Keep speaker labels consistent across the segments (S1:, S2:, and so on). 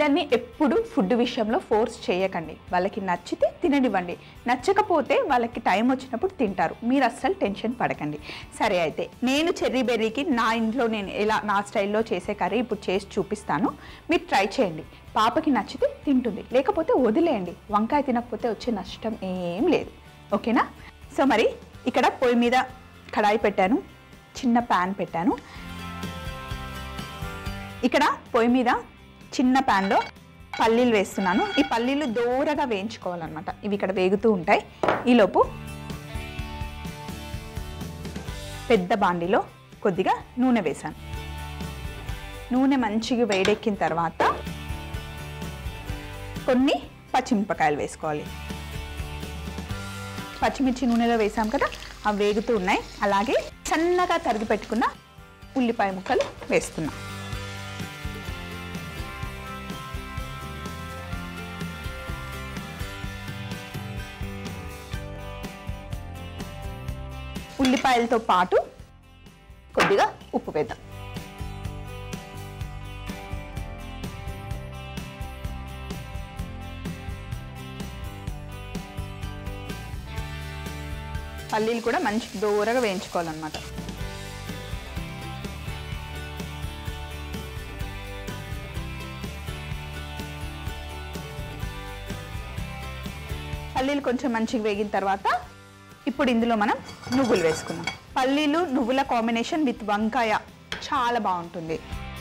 S1: పిల్లల్ని ఎప్పుడు ఫుడ్ విషయంలో ఫోర్స్ చేయకండి వాళ్ళకి నచ్చితే తిననివ్వండి నచ్చకపోతే వాళ్ళకి టైం వచ్చినప్పుడు తింటారు మీరు అస్సలు టెన్షన్ పడకండి సరే అయితే నేను చెర్రీ బెర్రీకి నా ఇంట్లో నేను ఎలా నా స్టైల్లో చేసే కర్రీ ఇప్పుడు చేసి చూపిస్తాను మీరు ట్రై చేయండి పాపకి నచ్చితే తింటుంది లేకపోతే వదిలేయండి వంకాయ తినకపోతే వచ్చే నష్టం ఏం లేదు ఓకేనా సో మరి ఇక్కడ పొయ్యి మీద కడాయి పెట్టాను చిన్న ప్యాన్ పెట్టాను ఇక్కడ పొయ్యి మీద చిన్న ప్యాన్లో పల్లీలు వేస్తున్నాను ఈ పల్లీలు దూరగా వేయించుకోవాలన్నమాట ఇవి ఇక్కడ వేగుతూ ఉంటాయి ఈలోపు పెద్ద బాండిలో కొద్దిగా నూనె వేశాను నూనె మంచిగా వేడెక్కిన తర్వాత కొన్ని పచ్చిమిరపకాయలు వేసుకోవాలి పచ్చిమిర్చి నూనెలో వేసాం కదా అవి వేగుతూ ఉన్నాయి అలాగే సన్నగా తరిగి పెట్టుకున్న ఉల్లిపాయ ముక్కలు వేస్తున్నా ఉల్లిపాయలతో పాటు కొద్దిగా ఉప్పు వేద్దాం పల్లీలు కూడా మంచి దూరగా వేయించుకోవాలన్నమాట పల్లీలు కొంచెం మంచిగా వేగిన తర్వాత ఇప్పుడు ఇందులో మనం నువ్వులు వేసుకుందాం పల్లీలు నువ్వుల కాంబినేషన్ విత్ వంకాయ చాలా బాగుంటుంది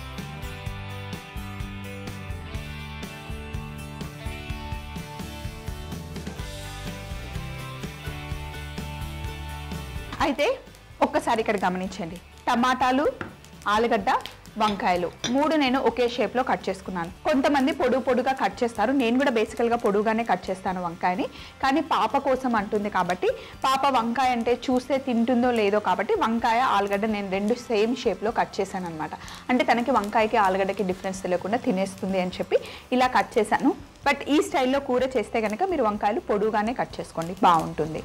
S1: అయితే ఒక్కసారి ఇక్కడ గమనించండి టమాటాలు ఆలుగడ్డ వంకాయలు మూడు నేను ఒకే షేప్లో కట్ చేసుకున్నాను కొంతమంది పొడుగు పొడుగా కట్ చేస్తారు నేను కూడా బేసికల్గా పొడుగానే కట్ చేస్తాను వంకాయని కానీ పాప కోసం అంటుంది కాబట్టి పాప వంకాయ అంటే చూస్తే తింటుందో లేదో కాబట్టి వంకాయ ఆలుగడ్డ నేను రెండు సేమ్ షేప్లో కట్ చేశాను అనమాట అంటే తనకి వంకాయకి ఆలుగడ్డకి డిఫరెన్స్ తెలియకుండా తినేస్తుంది అని చెప్పి ఇలా కట్ చేశాను బట్ ఈ స్టైల్లో కూర చేస్తే కనుక మీరు వంకాయలు పొడుగానే కట్ చేసుకోండి బాగుంటుంది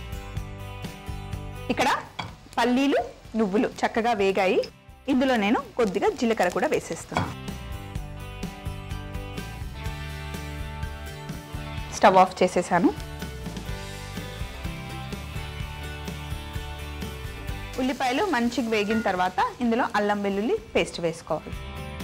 S1: ఇక్కడ పల్లీలు నువ్వులు చక్కగా వేగాయి ఇందులో నేను కొద్దిగా జీలకర్ర కూడా వేసేస్తున్నాను స్టవ్ ఆఫ్ చేసేసాను ఉల్లిపాయలు మంచిగా వేగిన తర్వాత ఇందులో అల్లం వెల్లుల్లి పేస్ట్ వేసుకోవాలి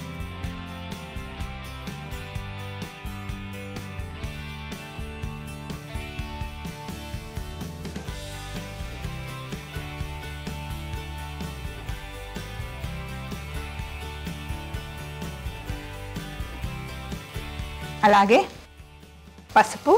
S1: అలాగే పసుపు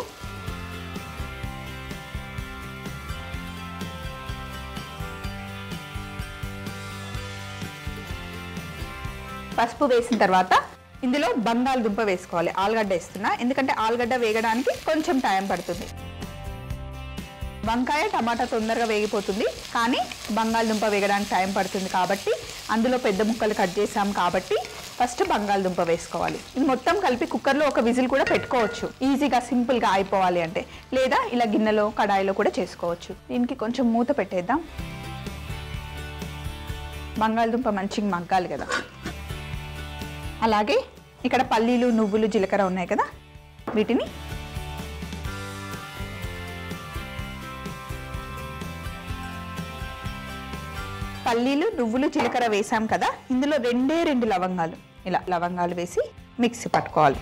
S1: పసుపు వేసిన తర్వాత ఇందులో బంగాళదుంప వేసుకోవాలి ఆలుగడ్డ వేస్తున్నా ఎందుకంటే ఆలుగడ్డ వేగడానికి కొంచెం టైం పడుతుంది వంకాయ టమాటా తొందరగా వేగిపోతుంది కానీ బంగాళదుంప వేగడానికి టైం పడుతుంది కాబట్టి అందులో పెద్ద ముక్కలు కట్ చేసాం కాబట్టి ఫస్ట్ బంగాళదుంప వేసుకోవాలి ఇది మొత్తం కలిపి కుక్కర్లో ఒక విజిల్ కూడా పెట్టుకోవచ్చు ఈజీగా సింపుల్గా అయిపోవాలి అంటే లేదా ఇలా గిన్నెలో కడాయిలో కూడా చేసుకోవచ్చు దీనికి కొంచెం మూత పెట్టేద్దాం బంగాళదుంప మంచిగా మగ్గాలి కదా అలాగే ఇక్కడ పల్లీలు నువ్వులు జీలకర్ర ఉన్నాయి కదా వీటిని పల్లీలు నువ్వులు జీలకర్ర వేసాం కదా ఇందులో రెండే రెండు లవంగాలు ఇలా లవంగాలు వేసి మిక్సీ పట్టుకోవాలి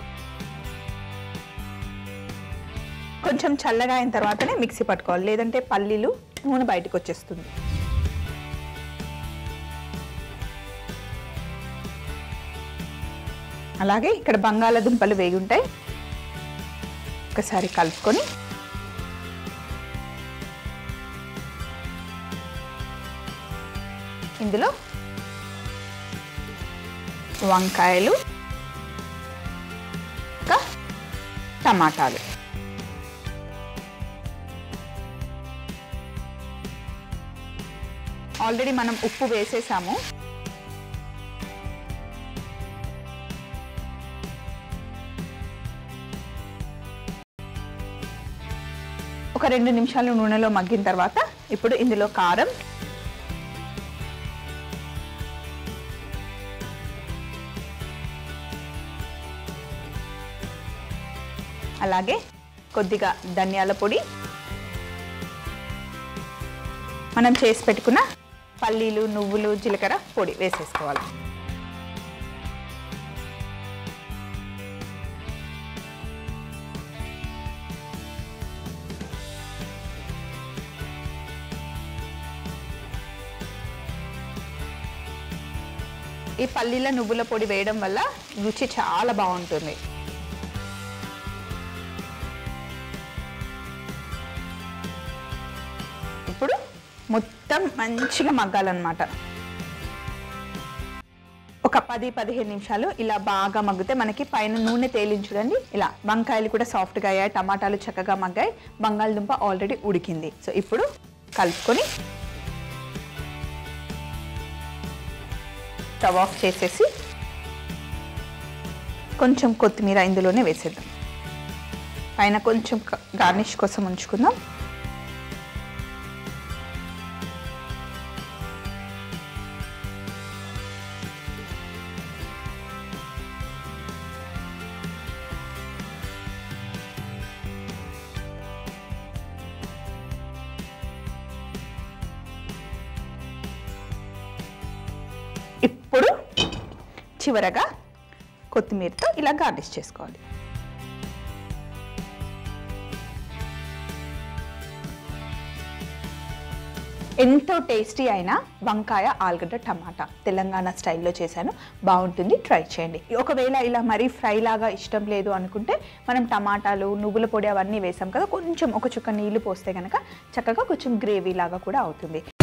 S1: కొంచెం చల్లగా అయిన తర్వాతనే మిక్సీ పట్టుకోవాలి లేదంటే పల్లీలు నూనె బయటకు వచ్చేస్తుంది అలాగే ఇక్కడ బంగాళాదుంపలు వేగి ఉంటాయి ఒకసారి కలుపుకొని ఇందులో వంకాయలు ఇంకా టమాటాలు ఆల్రెడీ మనం ఉప్పు వేసేసాము ఒక రెండు నిమిషాలు నూనెలో మగ్గిన తర్వాత ఇప్పుడు ఇందులో కారం అలాగే కొద్దిగా ధనియాల పొడి మనం చేసి పెట్టుకున్న పల్లీలు నువ్వులు జీలకర్ర పొడి వేసేసుకోవాలి ఈ పల్లీల నువ్వుల పొడి వేయడం వల్ల రుచి చాలా బాగుంటుంది ఇప్పుడు మొత్తం మంచిగా మగ్గాలన్నమాట ఒక పది పదిహేను నిమిషాలు ఇలా బాగా మగ్గితే మనకి పైన నూనె తేలింది చూడండి ఇలా వంకాయలు కూడా సాఫ్ట్గా అయ్యాయి టమాటాలు చక్కగా మగ్గాయి బంగాళదుంప ఆల్రెడీ ఉడికింది సో ఇప్పుడు కలుపుకొని స్టవ్ ఆఫ్ చేసేసి కొంచెం కొత్తిమీర ఇందులోనే వేసేద్దాం పైన కొంచెం గార్నిష్ కోసం ఉంచుకుందాం ఇప్పుడు చివరగా కొత్తిమీరతో ఇలా గార్నిష్ చేసుకోవాలి ఎంతో టేస్టీ అయిన వంకాయ ఆలుగడ్డ టమాటా తెలంగాణ స్టైల్లో చేశాను బాగుంటుంది ట్రై చేయండి ఒకవేళ ఇలా మరీ ఫ్రై లాగా ఇష్టం లేదు అనుకుంటే మనం టమాటాలు నువ్వుల పొడి అవన్నీ వేసాం కదా కొంచెం ఒక చుక్క నీళ్లు పోస్తే కనుక చక్కగా కొంచెం గ్రేవీ లాగా కూడా అవుతుంది